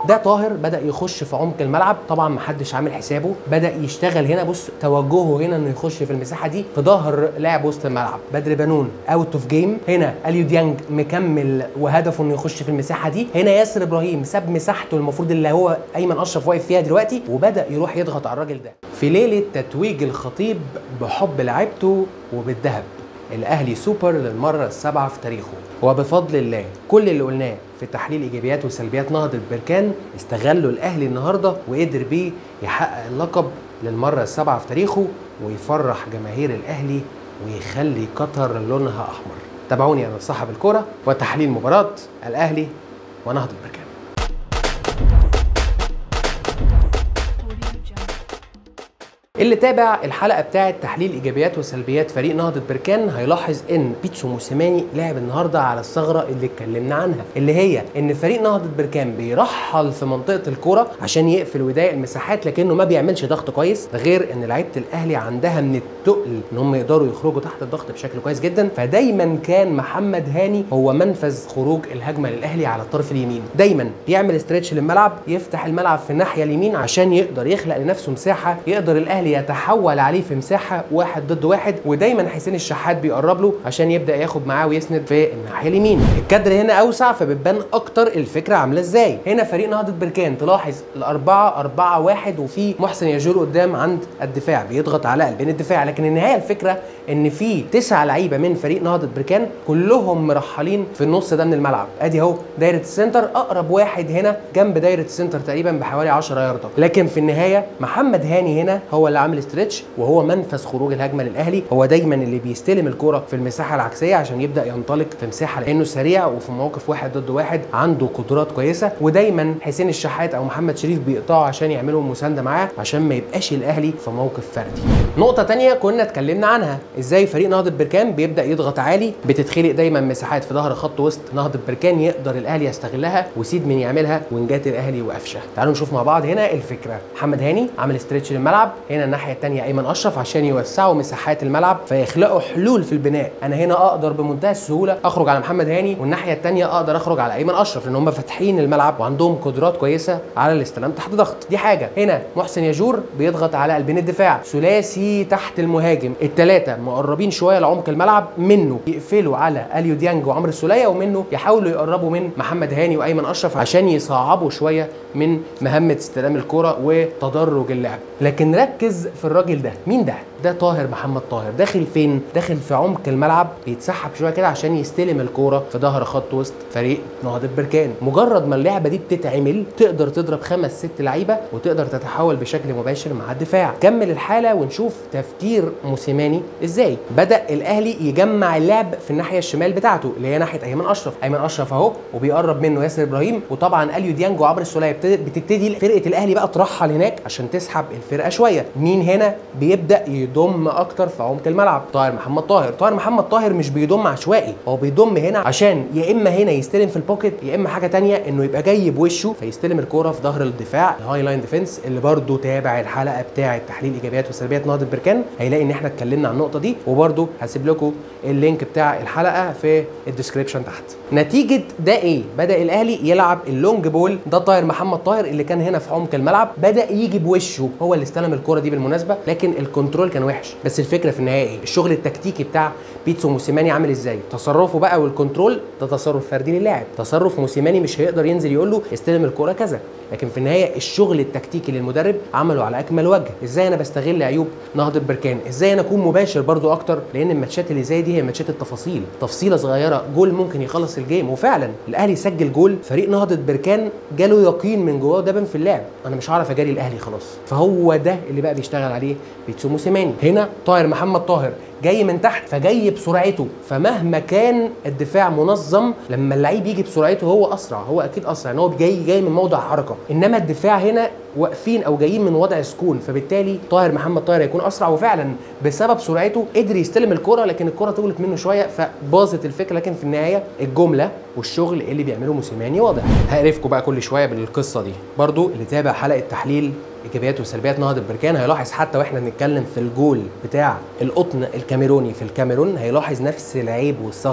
ده طاهر بدا يخش في عمق الملعب طبعا محدش عامل حسابه بدا يشتغل هنا بص توجهه هنا انه يخش في المساحه دي في ظهر لاعب وسط الملعب بدر بنون اوت اوف جيم هنا اليو ديانج مكمل وهدفه انه يخش في المساحه دي هنا ياسر ابراهيم ساب مساحته المفروض اللي هو ايمن اشرف واقف فيها دلوقتي وبدا يروح يضغط على الراجل ده في ليله تتويج الخطيب بحب لعيبته وبالذهب الاهلي سوبر للمره السابعه في تاريخه وبفضل الله كل اللي قلناه في تحليل ايجابيات وسلبيات نهضه بركان استغلوا الاهلي النهارده وقدر بيه يحقق اللقب للمره السابعه في تاريخه ويفرح جماهير الاهلي ويخلي قطر لونها احمر تابعوني انا صاحب الكوره وتحليل مباراه الاهلي ونهضه بركان اللي تابع الحلقه بتاعه تحليل ايجابيات وسلبيات فريق نهضه بركان هيلاحظ ان بيتسو موسيماني لعب النهارده على الثغره اللي اتكلمنا عنها اللي هي ان فريق نهضه بركان بيرحل في منطقه الكوره عشان يقفل ويضايق المساحات لكنه ما بيعملش ضغط كويس ده غير ان لعيبه الاهلي عندها من التقل ان هم يقدروا يخرجوا تحت الضغط بشكل كويس جدا فدايما كان محمد هاني هو منفذ خروج الهجمه للاهلي على الطرف اليمين دايما بيعمل استرتش للملعب يفتح الملعب في الناحيه اليمين عشان يقدر يخلق لنفسه مساحه يقدر الاهلي يتحول عليه في مساحه واحد ضد واحد ودايما حسين الشحات بيقرب له عشان يبدا ياخد معاه ويسند في الناحيه اليمين الكادر هنا اوسع فبتبان اكتر الفكره عامله ازاي هنا فريق نهضه بركان تلاحظ الاربعه أربعة واحد وفي محسن يجور قدام عند الدفاع بيضغط على قلبين الدفاع لكن النهايه الفكره ان في تسع لعيبه من فريق نهضه بركان كلهم مرحلين في النص ده من الملعب ادي اهو دايره السنتر اقرب واحد هنا جنب دايره السنتر تقريبا بحوالي 10 ياردة لكن في النهايه محمد هاني هنا هو اللي عامل استرتش وهو منفذ خروج الهجمه للاهلي هو دايما اللي بيستلم الكره في المساحه العكسيه عشان يبدا ينطلق في مساحه لانه سريع وفي مواقف واحد ضد واحد عنده قدرات كويسه ودايما حسين الشحات او محمد شريف بيقطعوا عشان يعملوا مسانده معاه عشان ما يبقاش الاهلي في موقف فردي نقطه تانية كنا اتكلمنا عنها ازاي فريق نهضه بركان بيبدا يضغط عالي بتتخلق دايما مساحات في ظهر خط وسط نهضه بركان يقدر الاهلي يستغلها وسيد من يعملها وينجات الاهلي وقفشه تعالوا نشوف مع بعض هنا الفكره محمد هاني عامل استرتش للملعب هنا الناحيه الثانيه ايمن اشرف عشان يوسعوا مساحات الملعب فيخلقوا حلول في البناء انا هنا اقدر بمنتهى السهوله اخرج على محمد هاني والناحيه الثانيه اقدر اخرج على ايمن اشرف لان هم فاتحين الملعب وعندهم قدرات كويسه على الاستلام تحت ضغط دي حاجه هنا محسن يجور بيضغط على قلبين الدفاع ثلاثي تحت المهاجم الثلاثه مقربين شويه لعمق الملعب منه يقفلوا على اليو ديانج وعمرو السوليه ومنه يحاولوا يقربوا من محمد هاني وايمن اشرف عشان يصعبوا شويه من مهمه استلام الكره وتدرج اللعب لكن ركز في الراجل ده مين ده ده طاهر محمد طاهر داخل فين داخل في عمق الملعب بيتسحب شويه كده عشان يستلم الكوره في ظهر خط وسط فريق نهضه بركان مجرد ما اللعبه دي بتتعمل تقدر تضرب خمس ست لعيبه وتقدر تتحول بشكل مباشر مع الدفاع كمل الحاله ونشوف تفكير موسيماني ازاي بدا الاهلي يجمع اللعب في الناحيه الشمال بتاعته اللي هي ناحيه ايمن اشرف ايمن اشرف اهو وبيقرب منه ياسر ابراهيم وطبعا اليو ديانج وعمرو السوليه بتبتدي فرقه الاهلي بقى ترحل هناك عشان تسحب الفرقه شويه مين هنا بيبدا يضم اكتر في عمق الملعب طاهر محمد طاهر طاهر محمد طاهر مش بيضم عشوائي هو بيضم هنا عشان يا اما هنا يستلم في البوكيت يا اما حاجه تانية انه يبقى جاي بوشه فيستلم الكوره في ظهر الدفاع الهاي لاين ديفنس اللي برده تابع الحلقه بتاعه تحليل ايجابيات وسلبيات نهضه بركان هيلاقي ان احنا اتكلمنا عن النقطه دي وبرده هسيب لكم اللينك بتاع الحلقه في الديسكربشن تحت نتيجه ده ايه بدا الاهلي يلعب اللونج بول ده طاهر محمد طاهر اللي كان هنا في عمق الملعب بدا يجي بوشه هو اللي استلم الكوره دي بالمناسبه لكن الكنترول كان وحش بس الفكره في النهايه ايه الشغل التكتيكي بتاع بيتسو موسيماني عامل ازاي تصرفه بقى والكنترول ده تصرف فردي للاعب تصرف موسيماني مش هيقدر ينزل يقول له استلم الكوره كذا لكن في النهايه الشغل التكتيكي للمدرب عمله على اكمل وجه ازاي انا بستغل عيوب نهضه بركان ازاي انا اكون مباشر برضو اكتر لان الماتشات اللي زي دي هي ماتشات التفاصيل تفصيله صغيره جول ممكن يخلص الجيم وفعلا الاهلي سجل جول فريق نهضه بركان جاله يقين من جواه ده بان في اللعب انا مش هعرف اجاري الاهلي خلاص فهو ده اللي بقى بيشتغل عليه بيتسو موسيماني هنا طاهر محمد طاهر جاي من تحت فجاي بسرعته فمهما كان الدفاع منظم لما اللعيب يجي بسرعته هو اسرع هو اكيد اسرع ان هو جاي جاي من موضع حركه انما الدفاع هنا واقفين او جايين من وضع سكون فبالتالي طاهر محمد طاهر هيكون اسرع وفعلا بسبب سرعته قدر يستلم الكره لكن الكره طولت منه شويه فباظت الفكره لكن في النهايه الجمله والشغل اللي بيعمله موسيماني واضح هقرفكم بقى كل شويه بالقصه دي برضو اللي تابع حلقه تحليل ايجابيات وسلبيات نهضه بركان هيلاحظ حتى واحنا بنتكلم في الجول بتاع القطن الكاميروني في الكاميرون هيلاحظ نفس العيب والثغره دي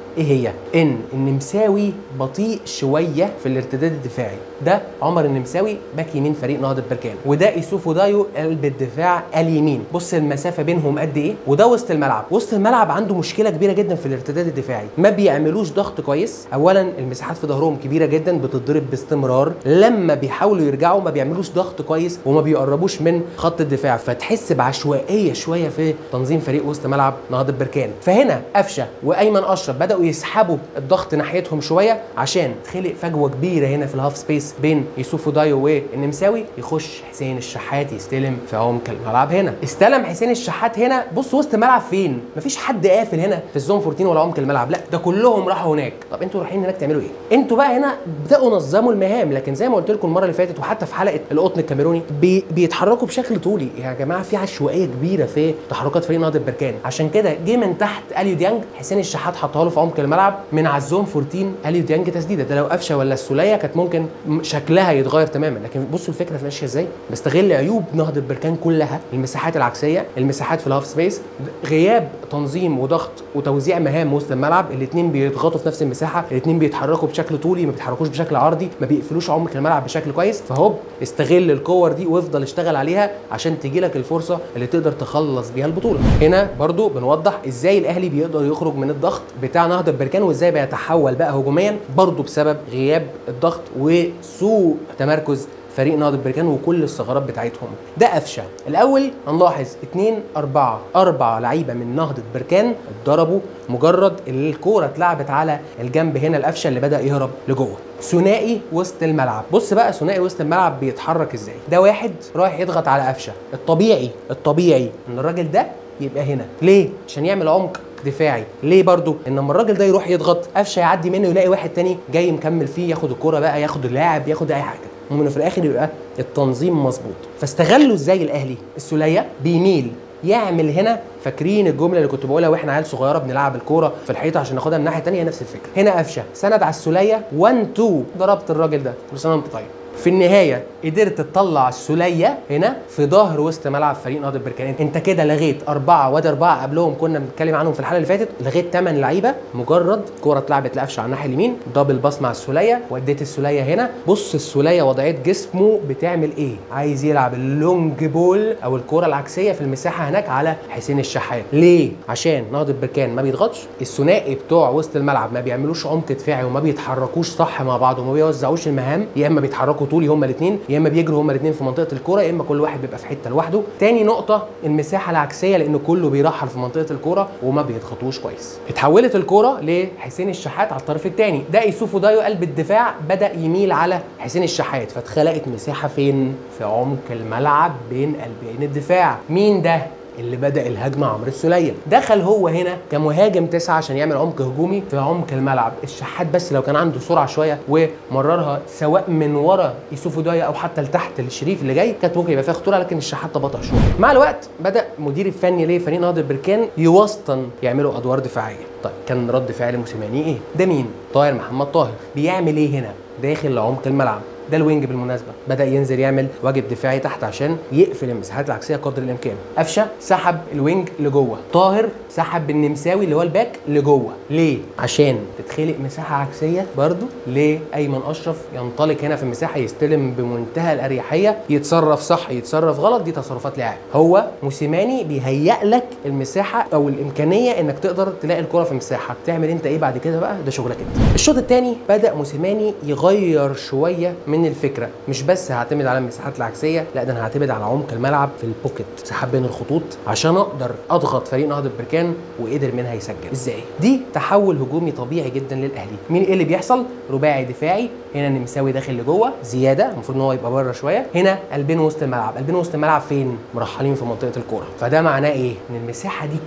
ايه هي ان النمساوي بطيء شويه في الارتداد الدفاعي ده عمر النمساوي باك يمين فريق نهضه بركان وده ايسوفو دايو قلب الدفاع اليمين بص المسافه بينهم قد ايه وده وسط الملعب وسط الملعب عنده مشكله كبيره جدا في الارتداد الدفاعي ما بيعملوش ضغط كويس اولا المساحات في ظهرهم كبيره جدا بتتضرب باستمرار لما بيحاولوا يرجعوا ما بيعملوش ضغط كويس وما بيقربوش من خط الدفاع فتحس بعشوائيه شويه في تنظيم فريق وسط ملعب نهضه بركان فهنا قفشه وايمن اشرف بداوا يسحبوا الضغط ناحيتهم شويه عشان تخلق فجوه كبيره هنا في الهاف سبيس بين يوسف دايو والنمساوي يخش حسين الشحات يستلم في عمق الملعب هنا استلم حسين الشحات هنا بص وسط الملعب فين مفيش حد قافل هنا في الزون 14 ولا عمق الملعب لا ده كلهم راحوا هناك طب انتوا رايحين هناك تعملوا ايه انتوا بقى هنا بداوا نظموا المهام لكن زي ما قلت لكم المره اللي فاتت وحتى في حلقه القطن الكاميروني بي بيتحركوا بشكل طولي يا جماعه في عشوائيه كبيره في تحركات فريق نهضه بركان عشان كده جه من تحت اليو ديانج حسين الشحات حطها له في عمق الملعب من على الزون 14 اليو ديانج تسديده ده لو قفشه ولا السوليه كانت ممكن م- شكلها يتغير تماما لكن بصوا الفكره ماشيه ازاي بستغل عيوب نهضه بركان كلها المساحات العكسيه المساحات في الهاف سبيس غياب تنظيم وضغط وتوزيع مهام وسط الملعب الاثنين بيضغطوا في نفس المساحه الاثنين بيتحركوا بشكل طولي ما بيتحركوش بشكل عرضي ما بيقفلوش عمق الملعب بشكل كويس فهوب استغل الكور دي وافضل اشتغل عليها عشان تجي لك الفرصه اللي تقدر تخلص بيها البطوله هنا برضو بنوضح ازاي الاهلي بيقدر يخرج من الضغط بتاع نهضه بركان وازاي بيتحول بقى هجوميا برضو بسبب غياب الضغط وسوء تمركز فريق نهضة بركان وكل الثغرات بتاعتهم ده قفشه الاول هنلاحظ 2 4 4 لعيبه من نهضة بركان اتضربوا مجرد الكوره اتلعبت على الجنب هنا القفشه اللي بدا يهرب لجوه ثنائي وسط الملعب بص بقى ثنائي وسط الملعب بيتحرك ازاي ده واحد رايح يضغط على قفشه الطبيعي الطبيعي ان الراجل ده يبقى هنا ليه عشان يعمل عمق دفاعي ليه برضو ان لما الراجل ده يروح يضغط قفشه يعدي منه يلاقي واحد تاني جاي مكمل فيه ياخد الكوره بقى ياخد اللاعب ياخد اي حاجه المهم إنه في الاخر يبقى التنظيم مظبوط فاستغلوا ازاي الاهلي السوليه بيميل يعمل هنا فاكرين الجمله اللي كنت بقولها واحنا عيال صغيره بنلعب الكوره في الحيطه عشان ناخدها من الناحيه الثانيه نفس الفكره هنا قفشه سند على السوليه 1 2 ضربت الراجل ده كل سنه وانت طيب في النهايه قدرت تطلع السوليه هنا في ظهر وسط ملعب فريق نهضه بركان انت كده لغيت اربعه وادي اربعه قبلهم كنا بنتكلم عنهم في الحلقه اللي فاتت لغيت ثمان لعيبه مجرد كوره اتلعبت لقفشه على الناحيه اليمين دبل باص مع السوليه وديت السوليه هنا بص السوليه وضعيه جسمه بتعمل ايه عايز يلعب اللونج بول او الكوره العكسيه في المساحه هناك على حسين الشحات ليه عشان نهضه بركان ما بيضغطش الثنائي بتوع وسط الملعب ما بيعملوش عمق دفاعي وما بيتحركوش صح مع بعض وما بيوزعوش المهام يا اما بيتحركوا طولي هما الاثنين يا اما بيجروا هما الاثنين في منطقه الكوره يا اما كل واحد بيبقى في حته لوحده تاني نقطه المساحه العكسيه لان كله بيرحل في منطقه الكوره وما بيضغطوش كويس اتحولت الكوره لحسين الشحات على الطرف الثاني ده يوسف دايو قلب الدفاع بدا يميل على حسين الشحات فاتخلقت مساحه فين في عمق الملعب بين قلبين الدفاع مين ده اللي بدا الهجمه عمرو السوليه دخل هو هنا كمهاجم تسعه عشان يعمل عمق هجومي في عمق الملعب الشحات بس لو كان عنده سرعه شويه ومررها سواء من ورا يوسف دايا او حتى لتحت الشريف اللي جاي كانت ممكن يبقى فيها خطوره لكن الشحات بطأ شويه مع الوقت بدا المدير الفني لفريق نهضه بركان يوسطن يعملوا ادوار دفاعيه طيب كان رد فعل موسيماني ايه ده مين طاهر محمد طاهر بيعمل ايه هنا داخل لعمق الملعب ده الوينج بالمناسبه بدا ينزل يعمل واجب دفاعي تحت عشان يقفل المساحات العكسيه قدر الامكان قفشه سحب الوينج لجوه طاهر سحب النمساوي اللي هو الباك لجوه ليه عشان تتخلق مساحه عكسيه برضو لايمن اشرف ينطلق هنا في المساحه يستلم بمنتهى الاريحيه يتصرف صح يتصرف غلط دي تصرفات لاعب هو موسيماني بيهيئ لك المساحه او الامكانيه انك تقدر تلاقي الكره في المساحه تعمل انت ايه بعد كده بقى ده شغلك انت الشوط الثاني بدا موسيماني يغير شويه من الفكره مش بس هعتمد على المساحات العكسيه لا ده انا هعتمد على عمق الملعب في البوكيت مساحات بين الخطوط عشان اقدر اضغط فريق نهضه بركان وقدر منها يسجل ازاي دي تحول هجومي طبيعي جدا للاهلي مين ايه اللي بيحصل رباعي دفاعي هنا النمساوي داخل لجوه زياده المفروض ان هو يبقى بره شويه هنا قلبين وسط الملعب قلبين وسط الملعب فين مرحلين في منطقه الكوره فده معناه ايه ان المساحه دي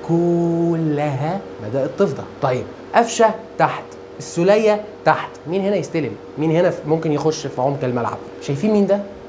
كلها بدات تفضى طيب قفشه تحت السوليه تحت مين هنا يستلم مين هنا ممكن يخش في عمق الملعب شايفين مين ده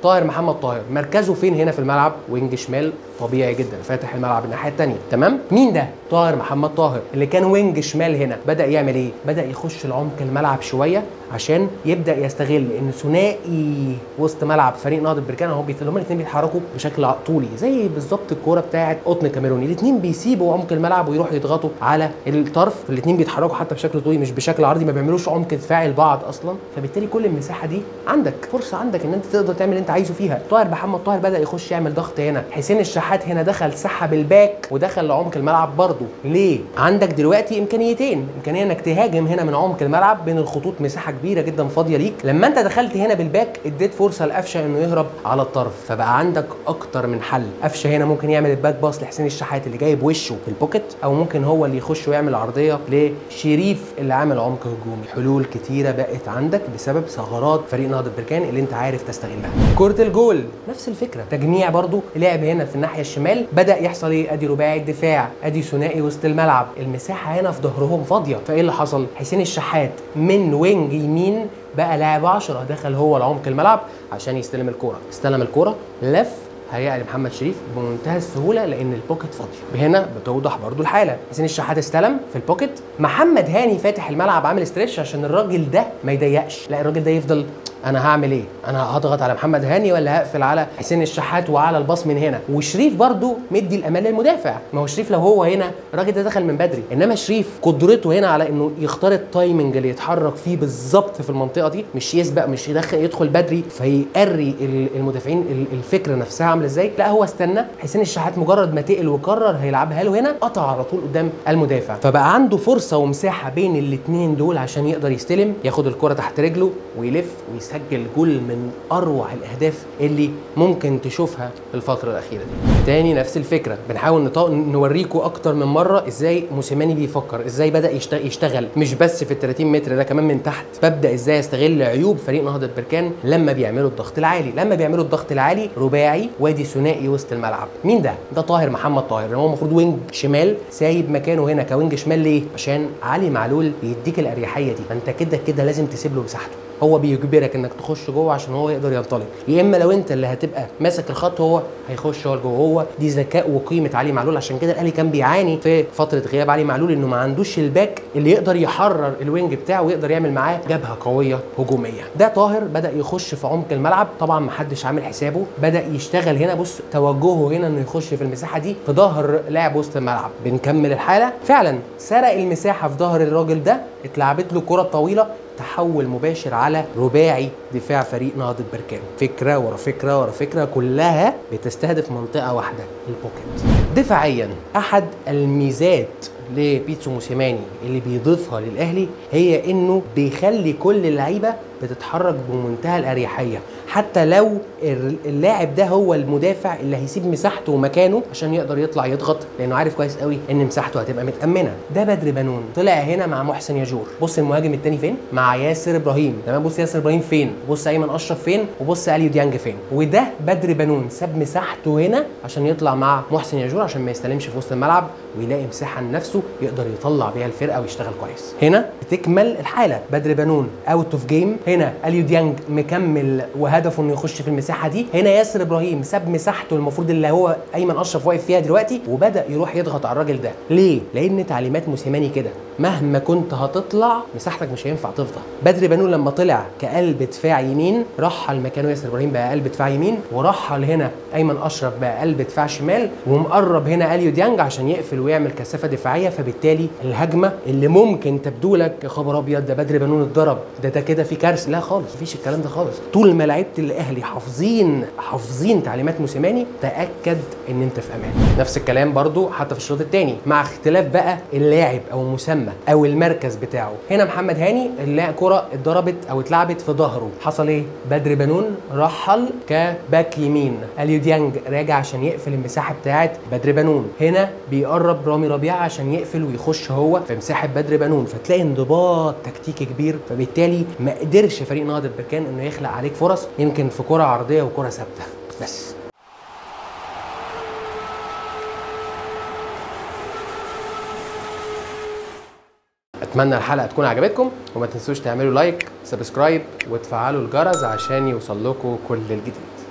طاهر محمد طاهر مركزه فين هنا في الملعب وينج شمال طبيعي جدا فاتح الملعب الناحيه الثانيه تمام مين ده طاهر محمد طاهر اللي كان وينج شمال هنا بدا يعمل ايه بدا يخش لعمق الملعب شويه عشان يبدا يستغل ان ثنائي وسط ملعب فريق نهضه بركان اهو بيت- هما الاثنين بيتحركوا بشكل طولي زي بالظبط الكوره بتاعه قطن كاميروني الاثنين بيسيبوا عمق الملعب ويروحوا يضغطوا على الطرف الاثنين بيتحركوا حتى بشكل طولي مش بشكل عرضي ما بيعملوش عمق دفاعي لبعض اصلا فبالتالي كل المساحه دي عندك فرصه عندك ان انت تقدر تعمل اللي انت عايزه فيها طاهر محمد طاهر بدا يخش يعمل ضغط هنا حسين الشحات هنا دخل سحب الباك ودخل لعمق الملعب برضه ليه عندك دلوقتي امكانيتين امكانيه انك تهاجم هنا من عمق الملعب بين الخطوط مساحه كبيره جدا فاضيه ليك لما انت دخلت هنا بالباك اديت فرصه لقفشه انه يهرب على الطرف فبقى عندك اكتر من حل قفشه هنا ممكن يعمل الباك باص لحسين الشحات اللي جايب وشه في البوكيت او ممكن هو اللي يخش ويعمل عرضيه لشريف اللي عامل عمق هجومي حلول كتيره بقت عندك بسبب ثغرات فريق نهضه بركان اللي انت عارف تستغلها كره الجول نفس الفكره تجميع برضو لعب هنا في الناحيه الشمال بدا يحصل ايه ادي رباعي الدفاع ادي ثنائي وسط الملعب المساحه هنا في ظهرهم فاضيه فايه اللي حصل حسين الشحات من وينج يمين بقى لاعب 10 دخل هو لعمق الملعب عشان يستلم الكوره استلم الكوره لف هيقع لمحمد شريف بمنتهى السهوله لان البوكيت فاضي هنا بتوضح برضو الحاله حسين الشحات استلم في البوكيت محمد هاني فاتح الملعب عامل ستريتش عشان الراجل ده ما يضيقش لا الراجل ده يفضل انا هعمل ايه انا هضغط على محمد هاني ولا هقفل على حسين الشحات وعلى الباص من هنا وشريف برضو مدي الامان للمدافع ما هو شريف لو هو هنا الراجل ده دخل من بدري انما شريف قدرته هنا على انه يختار التايمنج اللي يتحرك فيه بالظبط في المنطقه دي مش يسبق مش يدخل يدخل بدري فيقري ال- المدافعين ال- الفكره نفسها عامله ازاي لا هو استنى حسين الشحات مجرد ما تقل وقرر هيلعبها له هنا قطع على طول قدام المدافع فبقى عنده فرصه ومساحه بين الاثنين دول عشان يقدر يستلم ياخد الكره تحت رجله ويلف ويسجل جول من اروع الاهداف اللي ممكن تشوفها في الفتره الاخيره دي تاني نفس الفكره بنحاول نط- نوريكم اكتر من مره ازاي موسيماني بيفكر ازاي بدا يشت- يشتغل مش بس في ال 30 متر ده كمان من تحت ببدا ازاي استغل عيوب فريق نهضه بركان لما بيعملوا الضغط العالي لما بيعملوا الضغط العالي رباعي وادي ثنائي وسط الملعب مين ده ده طاهر محمد طاهر هو المفروض وينج شمال سايب مكانه هنا كوينج شمال ليه عشان علي معلول بيديك الاريحيه دي فانت كده كده لازم تسيب له مساحته هو بيجبرك انك تخش جوه عشان هو يقدر ينطلق يا اما لو انت اللي هتبقى ماسك الخط هو هيخش هو لجوه هو دي ذكاء وقيمه علي معلول عشان كده الاهلي كان بيعاني في فتره غياب علي معلول انه ما عندوش الباك اللي يقدر يحرر الوينج بتاعه ويقدر يعمل معاه جبهه قويه هجوميه ده طاهر بدا يخش في عمق الملعب طبعا ما حدش عامل حسابه بدا يشتغل هنا بص توجهه هنا انه يخش في المساحه دي في ظهر لاعب وسط الملعب بنكمل الحاله فعلا سرق المساحه في ظهر الراجل ده اتلعبت له كره طويله تحول مباشر على رباعي دفاع فريق نهضة بركان فكرة ورا فكرة ورا فكرة كلها بتستهدف منطقة واحدة البوكيت دفاعيا أحد الميزات لبيتسو موسيماني اللي بيضيفها للأهلي هي إنه بيخلي كل اللعيبة بتتحرك بمنتهى الأريحية حتى لو اللاعب ده هو المدافع اللي هيسيب مساحته ومكانه عشان يقدر يطلع يضغط لانه عارف كويس قوي ان مساحته هتبقى متامنه ده بدر بنون طلع هنا مع محسن ياجور بص المهاجم التاني فين مع ياسر ابراهيم تمام بص ياسر ابراهيم فين بص ايمن اشرف فين وبص اليو ديانج فين وده بدر بنون ساب مساحته هنا عشان يطلع مع محسن ياجور عشان ما يستلمش في وسط الملعب ويلاقي مساحه لنفسه يقدر يطلع بيها الفرقه ويشتغل كويس هنا بتكمل الحاله بدر بنون اوت اوف جيم هنا اليو ديانج مكمل وهدفه انه يخش في المساحه دي هنا ياسر ابراهيم ساب مساحته المفروض اللي هو ايمن اشرف واقف فيها دلوقتي وبدا يروح يضغط على الراجل ده ليه لان تعليمات موسيماني كده مهما كنت هتطلع مساحتك مش هينفع تفضى بدر بنون لما طلع كقلب دفاع يمين رحل مكانه ياسر ابراهيم بقى قلب دفاع يمين ورحل هنا ايمن اشرف بقى قلب دفاع شمال ومقرب هنا اليو ديانج عشان يقفل ويعمل كثافه دفاعيه فبالتالي الهجمه اللي ممكن تبدو لك يا خبر ابيض ده بدر بنون اتضرب ده ده كده في كارثه لا خالص مفيش الكلام ده خالص طول ما لعيبه الاهلي حافظين حافظين تعليمات موسيماني تاكد ان انت في امان نفس الكلام برضو حتى في الشوط الثاني مع اختلاف بقى اللاعب او المسمى او المركز بتاعه هنا محمد هاني اللاعب كره اتضربت او اتلعبت في ظهره حصل ايه بدر بنون رحل كباك يمين اليو ديانج راجع عشان يقفل المساحه بتاعه بدر بنون هنا بيقرب رامي ربيعه عشان يقفل ويخش هو في مساحه بدر بنون فتلاقي انضباط تكتيكي كبير فبالتالي ما قدرش فريق نهضه بركان انه يخلق عليك فرص يمكن في كره عرضيه وكره ثابته بس اتمنى الحلقه تكون عجبتكم وما تنسوش تعملوا لايك سبسكرايب وتفعلوا الجرس عشان يوصل لكم كل الجديد